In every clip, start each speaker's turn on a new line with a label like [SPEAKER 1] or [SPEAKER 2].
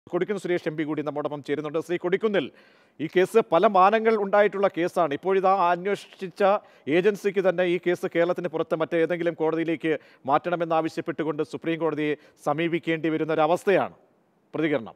[SPEAKER 1] Kodikunnil Suresh M P കൂടി നമ്മോടൊപ്പം ചേരുന്നുണ്ട് ശ്രീ കൊടിക്കുന്നിൽ ഈ കേസ് പല മാനങ്ങൾ ഉണ്ടായിട്ടുള്ള കേസാണ് ഇപ്പോഴിതാ അന്വേഷിച്ച ഏജൻസിക്ക് തന്നെ ഈ കേസ് കേരളത്തിന് പുറത്ത് മറ്റേതെങ്കിലും കോടതിയിലേക്ക് മാറ്റണമെന്നാവശ്യപ്പെട്ടുകൊണ്ട് സുപ്രീം കോടതിയെ സമീപിക്കേണ്ടി വരുന്ന ഒരു അവസ്ഥയാണ് പ്രതികരണം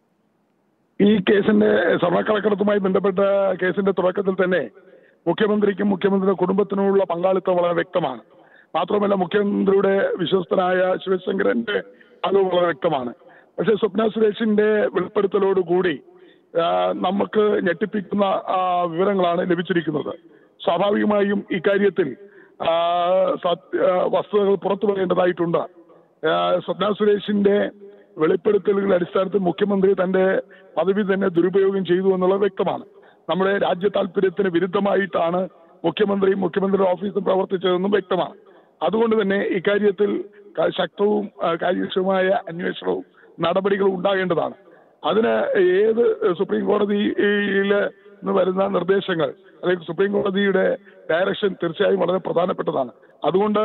[SPEAKER 2] ഈ കേസിന്റെ സ്വർണ്ണക്കടക്കടത്തുമായി ബന്ധപ്പെട്ട കേസിന്റെ തുടക്കത്തിൽ തന്നെ മുഖ്യമന്ത്രിക്കും മുഖ്യമന്ത്രിയുടെ കുടുംബത്തിനുമുള്ള പങ്കാളിത്തം വളരെ വ്യക്തമാണ് മാത്രമല്ല മുഖ്യമന്ത്രിയുടെ വിശ്വസ്തനായ ശിവശങ്കരന്റെ അത് വളരെ വ്യക്തമാണ് പക്ഷേ സ്വപ്ന സുരേഷിന്റെ വെളിപ്പെടുത്തലോടുകൂടി ആ, നമുക്ക് ഞെട്ടിപ്പിക്കുന്ന ആ, വിവരങ്ങളാണ് ലഭിച്ചിരിക്കുന്നത് സ്വാഭാവികമായും ഇക്കാര്യത്തിൽ ആ, സത്യ- ആ, വസ്തുതകൾ പുറത്തു പറയേണ്ടതായിട്ടുണ്ട് ആ, സ്വപ്ന സുരേഷിന്റെ വെളിപ്പെടുത്തലുകളുടെ അടിസ്ഥാനത്തിൽ മുഖ്യമന്ത്രി തന്റെ പദവി തന്നെ ദുരുപയോഗം ചെയ്തു എന്നുള്ളത് വ്യക്തമാണ് നമ്മുടെ രാജ്യ താല്പര്യത്തിന് വിരുദ്ധമായിട്ടാണ് മുഖ്യമന്ത്രിയും മുഖ്യമന്ത്രിയുടെ ഓഫീസും പ്രവർത്തിച്ചതെന്നും വ്യക്തമാണ് അതുകൊണ്ട് തന്നെ ഇക്കാര്യത്തിൽ ക- ശക്തവും ആ, കാര്യക്ഷമമായ അന്വേഷണവും നടപടികളും ഉണ്ടാകേണ്ടതാണ് അതിന് ഏത് സുപ്രീം കോടതിയിൽ നിന്ന് വരുന്ന നിർദ്ദേശങ്ങൾ അല്ലെങ്കിൽ സുപ്രീം കോടതിയുടെ ഡയറക്ഷൻ തീർച്ചയായും വളരെ പ്രധാനപ്പെട്ടതാണ് അതുകൊണ്ട്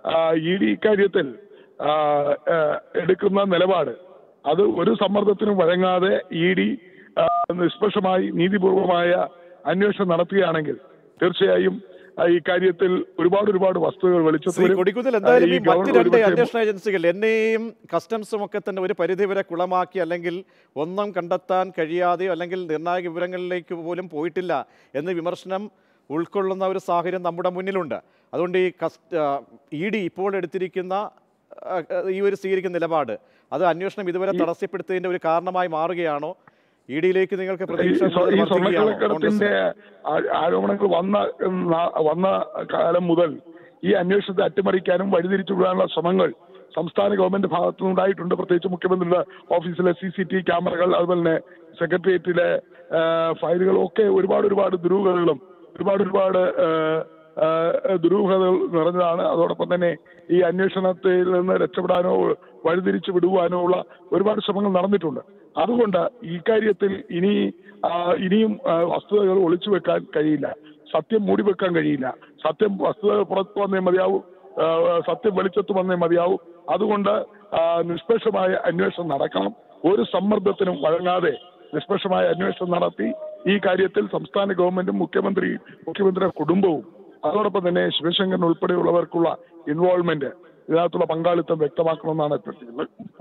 [SPEAKER 2] ഇ ഡി ഇക്കാര്യത്തിൽ ആ, ആ, എടുക്കുന്ന നിലപാട് അത് ഒരു സമ്മർദ്ദത്തിനും വഴങ്ങാതെ ഇ ഡി നിഷ്പക്ഷമായി നീതിപൂർവമായ അന്വേഷണം നടത്തുകയാണെങ്കിൽ തീർച്ചയായും ആ, ഈ കാര്യത്തിൽ ഒരുപാട് ഒരുപാട് വസ്തുതകൾ വെളിച്ചത്ത്
[SPEAKER 1] ശ്രീ
[SPEAKER 2] വരും.
[SPEAKER 1] കൊടിക്കുന്നിൽ എന്തായാലും
[SPEAKER 2] ആ,
[SPEAKER 1] ഈ
[SPEAKER 2] ഈ
[SPEAKER 1] മറ്റ്
[SPEAKER 2] ഗവൺമെന്റ്
[SPEAKER 1] രണ്ട്
[SPEAKER 2] ഒരുപക്ഷേ
[SPEAKER 1] അന്വേഷണ ഏജൻസികൾ എന്നെയും കസ്റ്റംസും ഒക്കെ തന്നെ ഒരു പരിധിവരെ കുളമാക്കി അല്ലെങ്കിൽ ഒന്നും കണ്ടെത്താൻ കഴിയാതെയോ അല്ലെങ്കിൽ നിർണായക വിവരങ്ങളിലേക്ക് പോലും പോയിട്ടില്ല എന്ന് വിമർശനം ഉൾക്കൊള്ളുന്ന ഒരു സാഹചര്യം നമ്മുടെ മുന്നിലുണ്ട് അതുകൊണ്ട് ഈ കസ്റ്റ് ഇ ഡി ഇപ്പോൾ എടുത്തിരിക്കുന്ന ആ, ഈ ഒരു സ്വീകരിക്കുന്ന നിലപാട് അത് അന്വേഷണം ഇതുവരെ തടസ്സപ്പെടുത്തിയതിന്റെ ഒരു കാരണമായി മാറുകയാണോ ഇ ഡിയിലേക്ക് നിങ്ങൾക്ക്
[SPEAKER 2] ഈ
[SPEAKER 1] പ്രതീക്ഷ
[SPEAKER 2] സ്വ-
[SPEAKER 1] കൂടുതൽ
[SPEAKER 2] ഈ
[SPEAKER 1] വർദ്ധിക്കുകയാണോ
[SPEAKER 2] സ്വർണ്ണക്കടത്തിന്റെ
[SPEAKER 1] കോൺഗ്രസ്
[SPEAKER 2] ആ- ആരോപണങ്ങൾ വന്ന ന- വന്ന കാലം മുതൽ ഈ അന്വേഷണത്തെ അട്ടിമറിക്കാനും വഴിതിരിച്ചു വിടാനുള്ള ശ്രമങ്ങൾ സംസ്ഥാന ഗവൺമെന്റ് ഭാഗത്തു നിന്നുണ്ടായിട്ടുണ്ട് പ്രത്യേകിച്ച് മുഖ്യമന്ത്രിയുടെ ഓഫീസിലെ സി സി ടി ക്യാമറകൾ അതുപോലെ തന്നെ സെക്രട്ടേറിയറ്റിലെ ആ, ഫയലുകളും ഒക്കെ ഒരുപാട് ഒരുപാട് ദുരൂഹതകളും ഒരുപാട് ഒരുപാട് ആ, ആ, ദുരൂഹതകൾ നിറഞ്ഞതാണ് അതോടൊപ്പം തന്നെ ഈ അന്വേഷണത്തിൽ നിന്ന് രക്ഷപ്പെടാനോ വഴിതിരിച്ചു വിടുവാനോ ഉള്ള ഒരുപാട് ശ്രമങ്ങൾ നടന്നിട്ടുണ്ട് അതുകൊണ്ട് ഈ കാര്യത്തിൽ ഇനി ആ, ഇനിയും ആ, വസ്തുതകൾ ഒളിച്ചു വെക്കാൻ കഴിയില്ല സത്യം മൂടി വെക്കാൻ കഴിയില്ല സത്യം വസ്തുത പുറത്തു വന്നേ മതിയാവൂ ആ, സത്യം വെളിച്ചത്ത് വന്നേ മതിയാവൂ അതുകൊണ്ട് ആ, നിഷ്പക്ഷമായ അന്വേഷണം നടക്കണം ഒരു സമ്മർദ്ദത്തിനും വഴങ്ങാതെ നിഷ്പക്ഷമായ അന്വേഷണം നടത്തി ഈ കാര്യത്തിൽ സംസ്ഥാന ഗവൺമെന്റും മുഖ്യമന്ത്രി മുഖ്യമന്ത്രിയുടെ കുടുംബവും അതോടൊപ്പം തന്നെ ശിവശങ്കരൻ ഉൾപ്പെടെയുള്ളവർക്കുള്ള ഇൻവോൾവ്മെന്റ് ഇതിനകത്തുള്ള പങ്കാളിത്തം വ്യക്തമാക്കണമെന്നാണ് അഭ്യർത്ഥിക്കുന്നത്